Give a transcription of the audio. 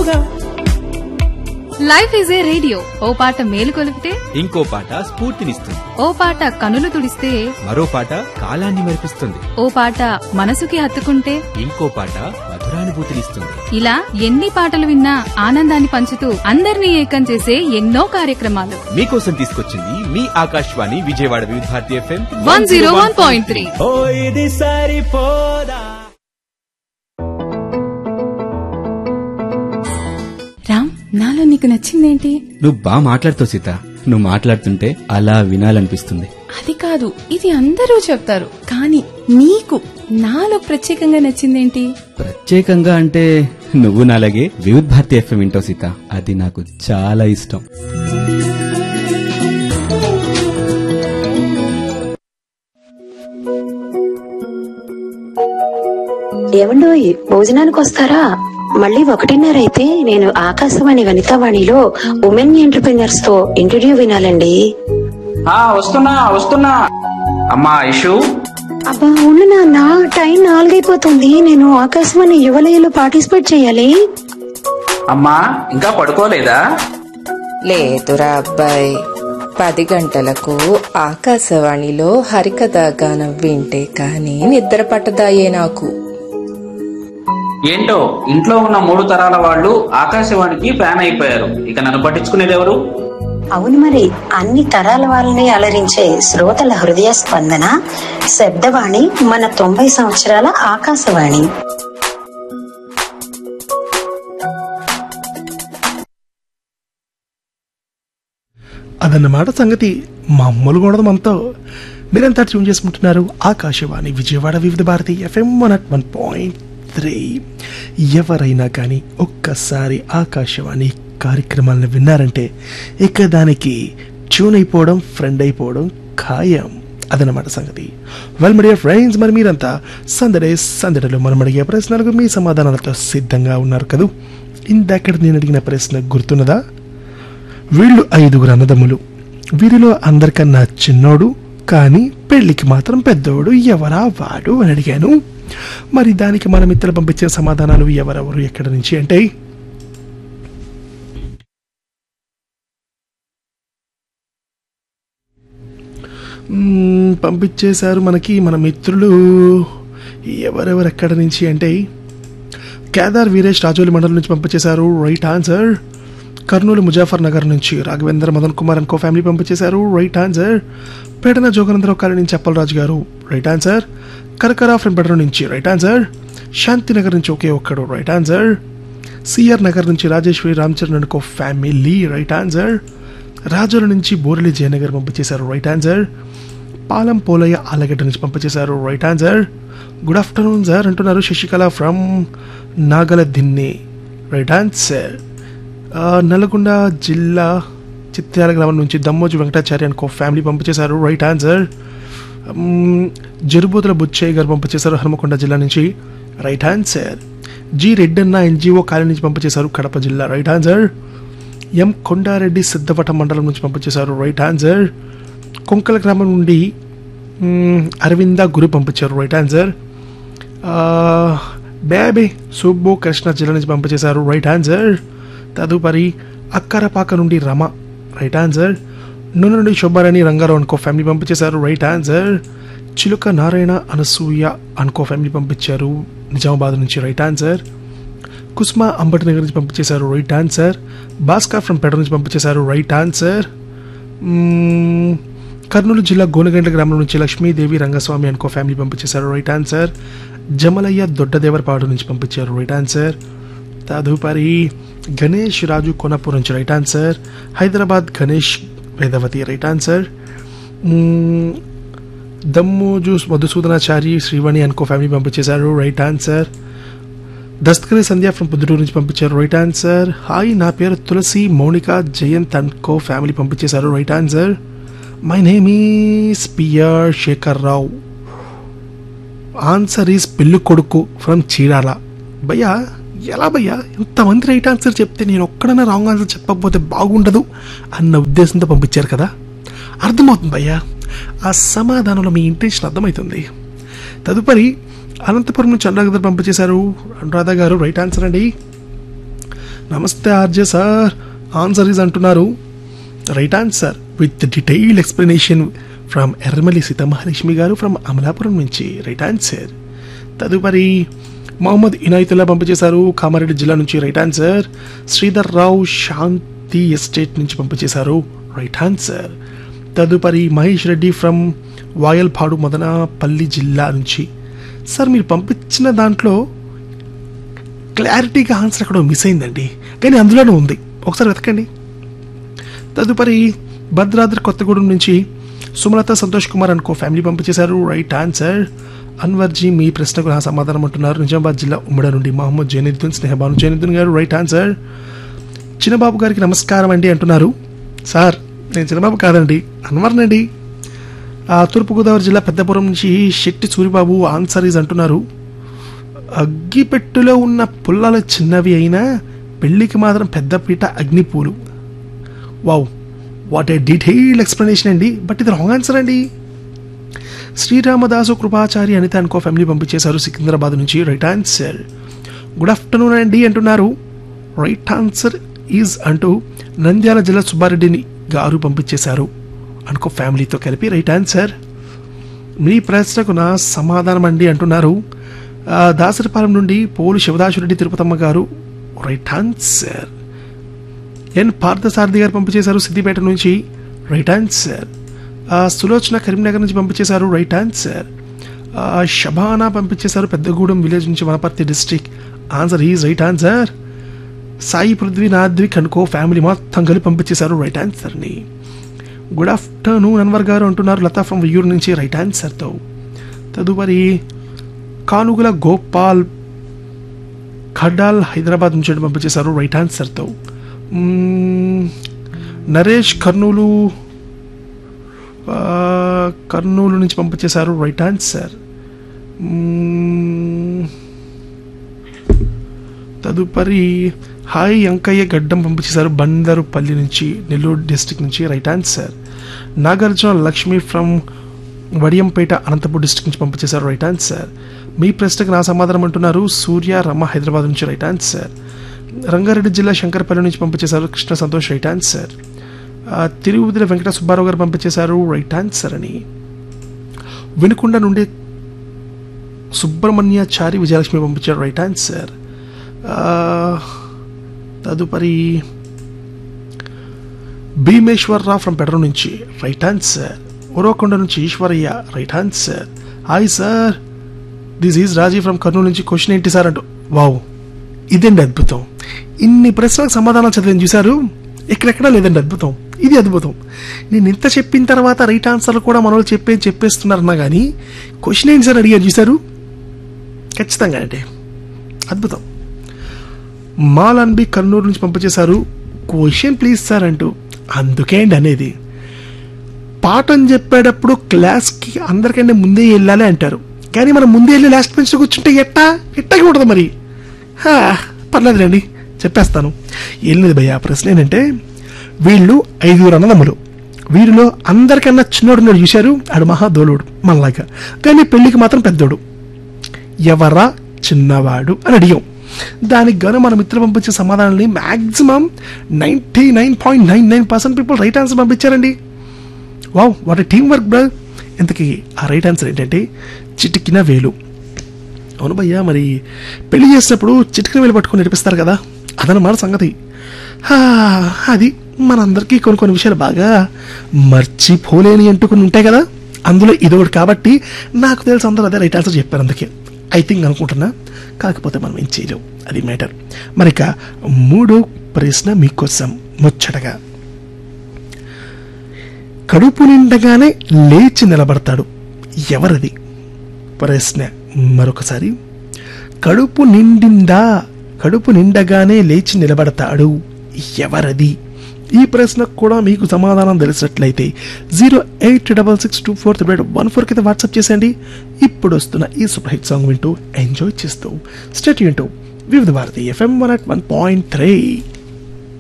పోదా life is a radio ఓ పాట మేలు కొలిపితే ఇంకో పాట స్ఫూర్తినిస్తుంది ఓ పాట కనులు తుడిస్తే మరో పాట కాలాన్ని మరిపిస్తుంది ఓ పాట మనసుకి హత్తుకుంటే ఇంకో పాట మధురానుభూతినిస్తుంది ఇలా ఎన్ని పాటలు విన్నా ఆనందాన్ని పంచుతూ అందరినీ ఏకం చేసే ఎన్నో కార్యక్రమాలు మీకోసం తీసుకొచ్చింది మీ Akashvani Vijayawada Vividh Bharati FM one zero one point three ఓ ఇది సరిపోదా రామ్ నాలో నీకు నచ్చిందేంటి నువ్వు బాగా మాట్లాడుతావు సీత నువ్వు మాట్లాడుతుంటే అలా వినాలనిపిస్తుంది అది కాదు ఇది అందరూ చెప్తారు కానీ నీకు నాలో ప్రత్యేకంగా నచ్చిందేంటి ప్రత్యేకంగా అంటే నువ్వు నాలాగే వివిధ్ భారతి ఎఫ్ఎం వింటావు సీత అది నాకు చాలా ఇష్టం ఏమండోయ్ భోజనానికి వస్తారా మళ్ళీ ఒకటిన్నర అయితే నేను ఆకాశవాణి వనితావాణిలో ఉమెన్ ఎంటర్ప్రినర్స్ తో ఇంటర్వ్యూ వినాలండి ఆ వస్తున్నా వస్తున్నా అమ్మా ఇషు అబ్బా ఉండు నాన్న టైం నాలుగైపోతుంది నేను ఆకాశవాణి యువలయలో పార్టిసిపేట్ చేయాలి అమ్మా ఇంకా పడుకోలేదా లేదురా అబ్బాయి పది గంటలకు ఆకాశవాణిలో హరికథ గానం వింటే కాని నిద్ర పట్టదాయే నాకు ఏంటో ఇంట్లో ఉన్న మూడు తరాల వాళ్ళు ఆకాశవాణికి ఫ్యాన్ అయిపోయారు ఇక నన్ను పట్టించుకునేది ఎవరు అవును మరి అన్ని తరాల వాళ్ళని అలరించే శ్రోతల హృదయ స్పందన శబ్దవాణి మన తొంభై సంవత్సరాల ఆకాశవాణి అదన్నమాట సంగతి మామూలుగా ఉండదు మనతో మీరంతా ట్యూన్ చేసుకుంటున్నారు Akashvani Vijayawada Vividh Bharati FM one at one point three ఎవరైనా కానీ ఒక్కసారి ఆకాశవాణి కార్యక్రమాలను విన్నారంటే ఇక దానికి ట్యూన్ అయిపోవడం ఫ్రెండ్ అయిపోవడం ఖాయం అదనమాట సంగతి వెల్ మీడియా ఫ్రెండ్స్ మరి మీరంతా సందడే సందడిలో మనం అడిగే ప్రశ్నలకు మీ సమాధానాలతో సిద్ధంగా ఉన్నారు కదూ ఇందాక నేను అడిగిన ప్రశ్న గుర్తున్నదా వీళ్ళు ఐదుగురు అన్నదమ్ములు వీరిలో అందరికన్నా చిన్నోడు కానీ పెళ్లికి మాత్రం పెద్దోడు ఎవరా వాడు అని అడిగాను మరి దానికి మన మిత్రులు పంపించిన సమాధానాలు ఎవరెవరు ఎక్కడి నుంచి అంటే మ్మ్, పంపించేశారు మనకి మన మిత్రులు ఎవరెవరు ఎక్కడి నుంచి అంటే కేదార్ వీరేష్ రాజోలి మండలం నుంచి పంపించేశారు రైట్ ఆన్సర్ కర్నూలు ముజాఫర్ నగర్ నుంచి రాఘవేంద్ర మదన్ కుమార్ అనుకో ఫ్యామిలీ పంపించేశారు రైట్ ఆన్సర్ పేటన జోగనందరావు కాలనీ నుంచి అప్పలరాజు గారు రైట్ ఆన్సర్ కరకరా ఫ్రం బెటర్ నుంచి రైట్ ఆన్సర్ శాంతినగర్ నుంచి ఒకే ఒక్కడు రైట్ ఆన్సర్ సిఆర్ నగర్ నుంచి రాజేశ్వరి రామచరణ్ అనుకో ఫ్యామిలీ రైట్ ఆన్సర్ రాజుల నుంచి బోరలి జయనగర్ పంపించేశారు రైట్ ఆన్సర్ పాలం పోలయ్య ఆలగడ్డ నుంచి పంపించేశారు right answer good afternoon sir అంటున్నారు Sasikala from Nagaladinne right answer ఆ, నల్గొండ జిల్లా చిత్యాల గ్రామం నుంచి దమ్మోజు వెంకటాచార్య అనుకో ఫ్యామిలీ పంపించేశారు రైట్ ఆన్సర్ మ్మ్, జరుబోతుల బుచ్చయ్య గారు పంపించేశారు హనుమకొండ జిల్లా నుంచి right answer G Reddanna NGO colony నుంచి పంపించేశారు కడప జిల్లా right answer M Kondareddy Siddhavata మండలం నుంచి పంపించేశారు రైట్ ఆన్సర్ కొంకల గ్రామం నుండి మ్మ్, అరవింద గురు పంపించారు రైట్ ఆన్సర్ బేబే సుబ్బు కృష్ణ జిల్లా నుంచి పంపించేశారు రైట్ ఆన్సర్ తదుపరి అక్కరపాక నుండి రమ రైట్ ఆన్సర్ నూనె నుండి శుభారాణి రంగారావు అనుకో ఫ్యామిలీ పంపించేశారు రైట్ ఆన్సర్ చిలుక నారాయణ అనసూయ అనుకో ఫ్యామిలీ పంపించారు నిజామాబాద్ నుంచి రైట్ ఆన్సర్ కుస్మా అంబటి నగర్ నుంచి పంపించేశారు రైట్ ఆన్సర్ భాస్కర్ ఫ్రమ్ పెడ నుంచి పంపించేశారు రైట్ ఆన్సర్ మ్మ్, కర్నూలు జిల్లా గోనగండ్ల గ్రామం నుంచి లక్ష్మీదేవి రంగస్వామి అనుకో ఫ్యామిలీ పంపించేశారు రైట్ ఆన్సర్ జమలయ్య దొడ్డదేవరపాడు నుంచి పంపించారు రైట్ ఆన్సర్ తదుపరి గణేష్ రాజు కొనపూర్ నుంచి right answer Hyderabad Ganesh Vedavathi right answer మ్మ్, దమ్మోజు మధుసూదనాచారి శ్రీవాణి అనుకో ఫ్యామిలీ పంపించేశారు right answer Dastakari Sandhya from Proddatur నుంచి పంపించారు రైట్ ఆన్సర్ హాయ్ నా పేరు తులసి మౌనిక జయంత్ అనుకో ఫ్యామిలీ పంపించేశారు right answer my name is PR Sekhar Rao answer is Pelli Koduku from Chirala భయ్యా ఎలా భయ్యా ఇంతమంది రైట్ ఆన్సర్ చెప్తే నేను ఒక్కడన్నా రాంగ్ ఆన్సర్ చెప్పకపోతే బాగుండదు అన్న ఉద్దేశంతో పంపించారు కదా అర్థమవుతుంది భయ్యా ఆ సమాధానంలో మీ ఇంటెన్షన్ అర్థమవుతుంది తదుపరి అనంతపురం నుంచి అనురాధ గారు పంపించేశారు అనురాధ గారు రైట్ ఆన్సర్ అండి నమస్తే ఆర్జే సార్ ఆన్సర్ ఈజ్ అంటున్నారు right answer with detailed explanation from Erramalli Seethamahalakshmi గారు ఫ్రమ్ అమలాపురం నుంచి రైట్ ఆన్సర్ తదుపరి మొహమ్మద్ ఇనాయతుల్లా పంపించేశారు కామారెడ్డి జిల్లా నుంచి right answer Sridhar Rao Shanti estate నుంచి పంపించేశారు రైట్ ఆన్సర్ తదుపరి మహేష్ రెడ్డి ఫ్రమ్ వాయల్పాడు మదనపల్లి జిల్లా నుంచి సార్ మీరు పంపించిన దాంట్లో క్లారిటీగా ఆన్సర్ అక్కడ మిస్ అయిందండి కానీ అందులోనే ఉంది ఒకసారి వెతకండి తదుపరి భద్రాద్రి కొత్తగూడెం నుంచి సుమలత సంతోష్ కుమార్ అనుకో ఫ్యామిలీ పంపించేశారు రైట్ ఆన్సర్ అన్వర్జీ మీ ప్రశ్నకు నా సమాధానం అంటున్నారు నిజామాబాద్ జిల్లా ఉమ్మడి నుండి మహమ్మద్ జైనుద్దీన్ స్నేహబాను జైనుద్దీన్ గారు రైట్ ఆన్సర్ చిన్నబాబు గారికి నమస్కారం అండి అంటున్నారు సార్ నేను చిన్నబాబు కాదండి అన్వర్నండి ఆ తూర్పుగోదావరి జిల్లా పెద్దపురం నుంచి శెట్టి సూరిబాబు ఆన్సర్ ఈజ్ అంటున్నారు అగ్గిపెట్టులో ఉన్న పుల్లలు చిన్నవి అయినా పెళ్లికి మాత్రం పెద్ద పీట అగ్నిపూలు wow what a detailed explanation అండి బట్ ఇది రాంగ్ ఆన్సర్ అండి శ్రీరామదాసు కృపాచారి అనిత అనుకో ఫ్యామిలీ పంపించేశారు సికింద్రాబాద్ నుంచి రైట్ ఆన్సర్ గుడ్ ఆఫ్టర్నూన్ అండి అంటున్నారు రైట్ ఆన్సర్ ఈజ్ అంటూ నంద్యాల జిల్లా సుబ్బారెడ్డిని గారు పంపించేశారు అనుకో ఫ్యామిలీతో కలిపి రైట్ ఆన్సర్ మీ ప్రశ్నకు నా సమాధానం అండి అంటున్నారు ఆ, దాసరిపాలెం నుండి పోలు శివదాసురెడ్డి తిరుపతమ్మ గారు రైట్ ఆన్సర్ ఎన్ పార్థసారథి గారు పంపించేశారు సిద్దిపేట నుంచి రైట్ ఆన్సర్ ఆ, సులోచన కరీంనగర్ నుంచి పంపించేశారు రైట్ ఆన్సర్ ఆ, షబానా పంపించేశారు పెద్దగూడెం విలేజ్ నుంచి Wanaparthy district answer is right answer Sai Prithvi నాద్వి కనుకో ఫ్యామిలీ మొత్తం కలిపి పంపించేశారు రైట్ ఆన్సర్ని గుడ్ ఆఫ్టర్నూన్ అన్వర్ గారు అంటున్నారు లతా ఫ్రమ్ వియూర్ నుంచి రైట్ ఆన్సర్తో తదుపరి కానుగుల గోపాల్ ఖడ్డాల్ హైదరాబాద్ నుంచి పంపించేశారు రైట్ ఆన్సర్తో మ్మ్, నరేష్ కర్నూలు ఆ, కర్నూలు నుంచి పంపించేశారు రైట్ ఆన్సర్ మ్మ్, తదుపరి హాయ్ అంకయ్య గడ్డం పంపించేశారు బందరుపల్లి నుంచి నెల్లూరు డిస్టిక్ నుంచి right answer Nagarjuna Lakshmi from Vadiyampeta Anantapur district నుంచి పంపించేశారు రైట్ ఆన్సర్ మీ ప్రశ్నకు నా సమాధానం అంటున్నారు సూర్య రమ హైదరాబాద్ నుంచి రైట్ ఆన్సర్ రంగారెడ్డి జిల్లా శంకరపల్లి నుంచి పంపించేశారు కృష్ణ సంతోష్ రైట్ ఆన్సర్ ఆ, తిరుపతిలో వెంకట సుబ్బారావు గారు పంపించేశారు రైట్ ఆన్సర్ అని వినుకొండ నుండి సుబ్రహ్మణ్యాచారి విజయలక్ష్మి పంపించారు రైట్ ఆన్సర్ ఆ, తదుపరి భీమేశ్వరరావు ఫ్రమ్ పెడర నుంచి రైట్ ఆన్సర్ ఉరవకొండ నుంచి Eshwaraiah right answer hi sir this is Raji from Kurnool నుంచి క్వశ్చన్ ఏంటి సార్ అంటూ వావ్ ఇదండి అద్భుతం ఇన్ని ప్రశ్నలకు సమాధానం చదివాను చూశారు ఎక్కడెక్కడా లేదండి అద్భుతం ఇది అద్భుతం నేను ఇంత చెప్పిన తర్వాత రైట్ ఆన్సర్లు కూడా మన వాళ్ళు చెప్పే చెప్పేస్తున్నారన్నా కానీ క్వశ్చన్ ఏంటి సార్ అడిగారు చూశారు ఖచ్చితంగా అంటే అద్భుతం మాల్ బి కర్నూలు నుంచి పంపించేశారు క్వశ్చన్ ప్లీజ్ సార్ అంటూ అందుకే అండి అనేది పాఠం చెప్పేటప్పుడు క్లాస్కి అందరికంటే ముందే వెళ్ళాలి అంటారు కానీ మనం ముందే వెళ్ళి లాస్ట్ బెంచ్ కూర్చుంటే ఎట్టా ఎట్టగా ఉంటుంది మరి హా, పర్లేదులేండి చెప్పేస్తాను ఏం లేదు భయ్య ప్రశ్న ఏంటంటే వీళ్ళు ఐదుగురు అన్నదమ్ములు వీరిలో అందరికన్నా చిన్నోడు ఉన్నాడు చూశారు ఆడు మహా దోలుడు మనలాగా కానీ పెళ్లికి మాత్రం పెద్దోడు ఎవరా చిన్నవాడు అని అడిగాం దానికి గాను మన మిత్రులు పంపించే సమాధానాన్ని maximum ninety nine point nine nine percent people right answer పంపించారండి wow what team work brother ఇంతకీ ఆ రైట్ ఆన్సర్ ఏంటంటే చిటికిన వేలు అవును భయ్యా మరి పెళ్లి చేసినప్పుడు చిటికిన వేలు పట్టుకొని నడిపిస్తారు కదా అదనమాట సంగతి హా, అది మనందరికీ కొన్ని కొన్ని విషయాలు బాగా మర్చిపోలేని అంటూ కొన్ని ఉంటాయి కదా అందులో ఇదొకటి కాబట్టి నాకు తెలిసి అందరూ అదే రైట్ ఆన్సర్ చెప్పారు అందుకే ఐ థింక్ అనుకుంటున్నా కాకపోతే మనం ఏం చేయలేం అది మ్యాటర్ మరి ఇక మూడో ప్రశ్న మీకోసం ముచ్చటగా కడుపు నిండగానే లేచి నిలబడతాడు ఎవరిది ప్రశ్న మరొకసారి కడుపు నిండిందా కడుపు నిండగానే లేచి నిలబడతాడు ఎవరది ఈ ప్రశ్నకు కూడా మీకు సమాధానం తెలిసినట్లయితే zero eight double six two four three one four కింద వాట్సాప్ చేసేయండి ఇప్పుడు వస్తున్న ఈ సూపర్ హిట్ సాంగ్ వింటూ ఎంజాయ్ చేస్తూ స్టేట్ వింటూ Vividh Bharati FM one at one point three